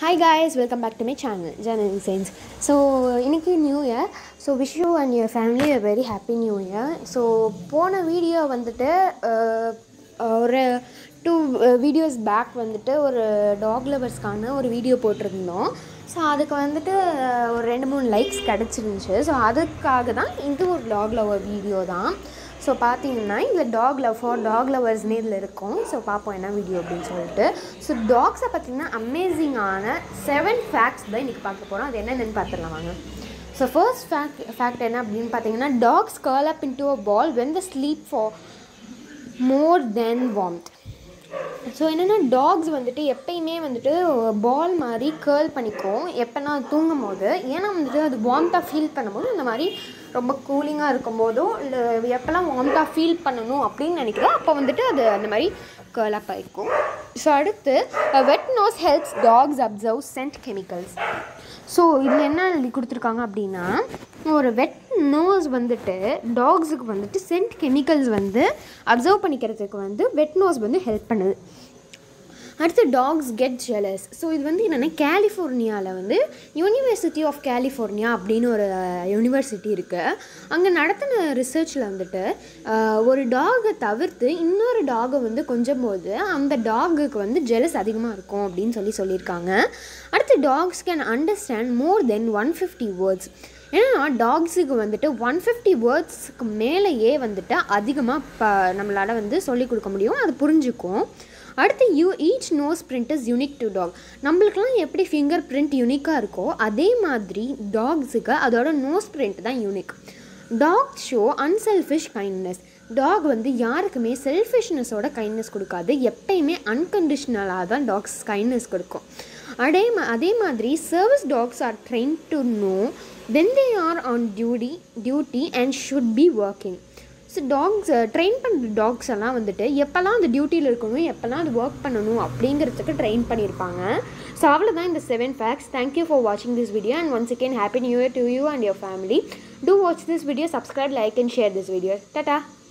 hi guys welcome back to my channel journaling science so இன்னைக்கு new year so wish you and your family a very happy new year so போன video வந்துட்டு அஹ், ஒரு two videos back வந்துட்டு ஒரு talk லவர்ஸ்க்கான ஒரு video போட்டிருந்தோம் so அதுக்கு வந்துட்டு அஹ், ஒரு ரெண்டு மூணு லைக்ஸ் கிடச்சிருந்துச்சு ஸோ அதுக்காக தான் இது ஒரு டாக் லவர் வீடியோ தான் ஸோ பார்த்தீங்கன்னா இதில் டாக் லவ் ஃபார் டாக் லவர்ஸ்னே இதில் இருக்கும் ஸோ பார்ப்போம் என்ன வீடியோ அப்படின்னு சொல்லிட்டு ஸோ டாக்ஸை பார்த்தீங்கன்னா அமேசிங்கான செவன் ஃபேக்ட்ஸ் தான் இன்றைக்கி பார்க்க போகிறோம் அது என்னென்னு பார்த்துடலாம் வாங்க ஸோ ஃபர்ஸ்ட் ஃபேக்ட் ஃபேக்ட் என்ன அப்படின்னு பார்த்தீங்கன்னா dogs curl up into a ball when they sleep for more than warmth so என்னென்னா டாக்ஸ் வந்துட்டு எப்பயுமே வந்துட்டு பால் மாதிரி கேர்ள் பண்ணிக்கும் எப்போனா தூங்கும் போது ஏன்னா வந்துட்டு அது வார்ம்த்தாக ஃபீல் பண்ணும்போது இந்த மாதிரி ரொம்ப கூலிங்காக இருக்கும் போதோ இல்லை எப்போல்லாம் வார்ம்த்தாக ஃபீல் பண்ணணும் அப்படின்னு நினைக்கிறோம் அப்போ வந்துட்டு அது அந்த மாதிரி கேர்ள் அப் ஆகிக்கும் ஸோ அடுத்து wet nose helps dogs observe scent chemicals so இதில் என்ன எழுதி கொடுத்துருக்காங்க அப்படின்னா ஒரு வெட் நோஸ் வந்துட்டு டாக்ஸுக்கு வந்துட்டு சென்ட் கெமிக்கல்ஸ் வந்து அப்சர்வ் பண்ணிக்கிறதுக்கு வந்து வெட் நோஸ் வந்து ஹெல்ப் பண்ணுது அடுத்து டாக்ஸ் கெட் ஜெலஸ் ஸோ இது வந்து என்னென்னா கலிஃபோர்னியாவில் வந்து யூனிவர்சிட்டி ஆஃப் கலிஃபோர்னியா அப்படின்னு ஒரு யூனிவர்சிட்டி இருக்குது அங்கே நடத்தின ரிசர்ச்சில் வந்துட்டு ஆஹ், ஒரு டாகை தவிர்த்து இன்னொரு டாகை வந்து கொஞ்சம் போது அந்த டாகுக்கு வந்து ஜெலஸ் அதிகமாக இருக்கும் அப்படின்னு சொல்லி சொல்லியிருக்காங்க அடுத்து dogs can understand more than one fifty words ஏன்னா டாக்ஸுக்கு வந்துட்டு ஒன் ஃபிஃப்டி வேர்ட்ஸ்க்கு மேலேயே வந்துட்டு அதிகமாக ப நம்மளால் வந்து சொல்லிக் கொடுக்க முடியும் அது புரிஞ்சுக்கும் அடுத்து you each nose print is unique to dog நம்மளுக்கெல்லாம் எப்படி ஃபிங்கர் பிரிண்ட் யூனிக்காக இருக்கோ அதே மாதிரி டாக்ஸுக்கு அதோட நோஸ் பிரிண்ட் தான் unique dog show unselfish kindness dog வந்து யாருக்குமே செல்ஃபிஷ்னஸோட கைண்ட்னஸ் கொடுக்காது எப்பயுமே அன்கண்டிஷ்னலாக தான் டாக்ஸ் கைண்ட்னஸ் கொடுக்கும் அதே மா அதே மாதிரி service dogs are train to know when they are on duty duty and should be working so dogs train பண்ணுற டாக்ஸ் எல்லாம் வந்துட்டு எப்போல்லாம் அந்த டியூட்டியில் இருக்கணும் எப்போல்லாம் அது ஒர்க் பண்ணணும் அப்படிங்கிறதுக்கு ட்ரெயின் பண்ணியிருப்பாங்க ஸோ அவ்வளோதான் இந்த செவன் ஃபேக்ட்ஸ் தேங்க்யூ ஃபார் வாட்சிங் this video and once again happy new year to you and your family do watch this video subscribe like and share this video tata